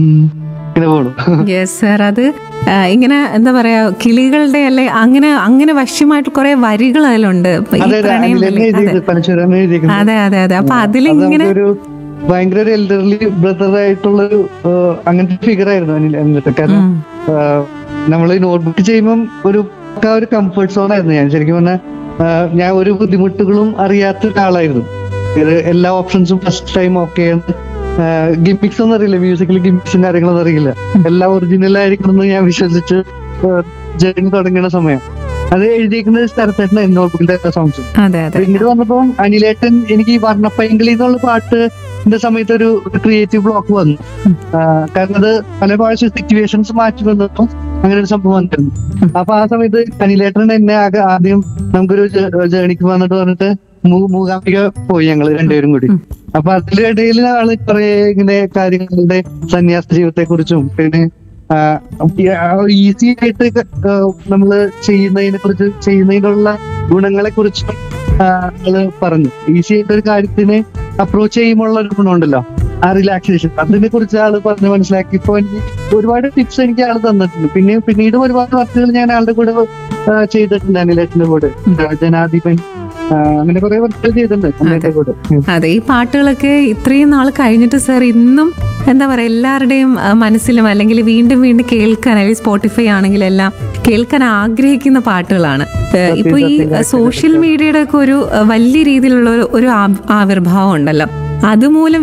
ഉം. ഇങ്ങനെ പോണു യെസ് സാർ അത് ആ, ഇങ്ങനെ എന്താ പറയാ കിളികളുടെ അല്ലെ അങ്ങനെ അങ്ങനെ വശ്യമായിട്ട് കുറെ വരികൾ അതിലുണ്ട് ഇപ്പൊ ഈ അതെ അതെ പ്രണയം അനിൽ അല്ലേ? തന്നെ അതെ എഴുതി പനച്ചൂരാണ് എഴുതിയിരിക്കുന്നത് അതെ അതെ അതെ അപ്പൊ അതിലിങ്ങനെ ഒരു ഭയങ്കര ഒരു എൽഡർലി ബ്രദർ ആയിട്ടുള്ള ഒരു അങ്ങനത്തെ ഫിഗർ ആയിരുന്നു അനിൽ എന്നിട്ട് കാരണം ഉം. നമ്മൾ നോട്ട്ബുക്ക് ചെയ്യുമ്പം ഒരു പക്കാ ഒരു കംഫർട്ട് സോൺ ആയിരുന്നു ഞാൻ ശരിക്കും പറഞ്ഞാൽ ഞാൻ ഒരു ബുദ്ധിമുട്ടുകളും അറിയാത്ത ഒരാളായിരുന്നു ഇത് എല്ലാ ഓപ്ഷൻസും ഫസ്റ്റ് ടൈം ഓക്കെ ഗിമിക്സ് ഒന്നും അറിയില്ല മ്യൂസിക്കൽ ഗിമിക്സും കാര്യങ്ങളൊന്നും അറിയില്ല എല്ലാം ഒറിജിനൽ ആയിരിക്കണം എന്ന് ഞാൻ വിശ്വസിച്ച് ജേർണി തുടങ്ങുന്ന സമയം അത് എഴുതിയിരിക്കുന്നത് സ്ഥലത്തേട്ടൻ നോട്ട്ബുക്കിന്റെ സോങ്സ് അതെ അതെ പിന്നീട് വന്നപ്പോ അനിലേട്ടൻ എനിക്ക് ഈ വർണ്ണപ്പൈങ്കിളി എന്നുള്ള പാട്ടിന്റെ സമയത്ത് ഒരു ക്രിയേറ്റീവ് ബ്ലോക്ക് വന്നു ഉം. ആ, കാരണം അത് പല പ്രാവശ്യം സിറ്റുവേഷൻസ് മാറ്റി വന്നപ്പോ അങ്ങനെ ഒരു സംഭവം വന്നിരുന്നു അപ്പൊ ആ സമയത്ത് അനിലേട്ടൻ എന്നെ ആകെ ആദ്യം നമുക്കൊരു ജേണിക്ക് വന്നിട്ട് പറഞ്ഞിട്ട് മൂ- മൂകാംബിക പോയി ഞങ്ങള് രണ്ടുപേരും കൂടി ഉം. അപ്പൊ അതിലിടയിൽ ആള് കുറെ ഇങ്ങനെ കാര്യങ്ങളുടെ സന്യാസ ജീവിതത്തെ കുറിച്ചും പിന്നെ ഈസി ആയിട്ട് ആ, നമ്മള് ചെയ്യുന്നതിനെ കുറിച്ച് ചെയ്യുന്നതിനുള്ള ഗുണങ്ങളെ കുറിച്ചും ആള് പറഞ്ഞു ഈസി ആയിട്ട് ഒരു കാര്യത്തിനെ അപ്രോച്ച് ചെയ്യുമ്പോൾ ഒരു ഗുണമുണ്ടല്ലോ ആ റിലാക്സേഷൻ അതിനെ കുറിച്ച് ആള് പറഞ്ഞ് മനസ്സിലാക്കി ഇപ്പൊ എനിക്ക് ഒരുപാട് ടിപ്സ് എനിക്ക് ആള് തന്നിട്ടുണ്ട് പിന്നെ പിന്നീട് ഒരുപാട് വർക്കുകൾ ഞാൻ ആളുടെ കൂടെ ആ, ചെയ്തിട്ടുണ്ട് അനിലേട്ടന്റെ കൂടെ ആ, ജനാധിപൻ ആ, അങ്ങനെ കുറെ വർക്കുകൾ ചെയ്തിട്ടുണ്ട് അനിലേട്ടന്റെ കൂടെ ഉം. അതെ ഈ പാട്ടുകളൊക്കെ ഇത്രയും നാൾ കഴിഞ്ഞിട്ട് സർ ഇന്നും എന്താ പറയാ എല്ലാവരുടെയും ആ, മനസ്സിലും അല്ലെങ്കിൽ വീണ്ടും വീണ്ടും കേൾക്കാൻ അല്ലെങ്കിൽ സ്പോട്ടിഫൈ ആണെങ്കിലും എല്ലാം കേൾക്കാൻ ആഗ്രഹിക്കുന്ന പാട്ടുകളാണ് ഏ, ഇപ്പൊ ഈ സോഷ്യൽ മീഡിയയുടെ ഒക്കെ ഒരു ആ, വലിയ രീതിയിലുള്ള ഒരു- ഒരു ആ- ആവിർഭാവം ഉണ്ടല്ലോ അതുമൂലം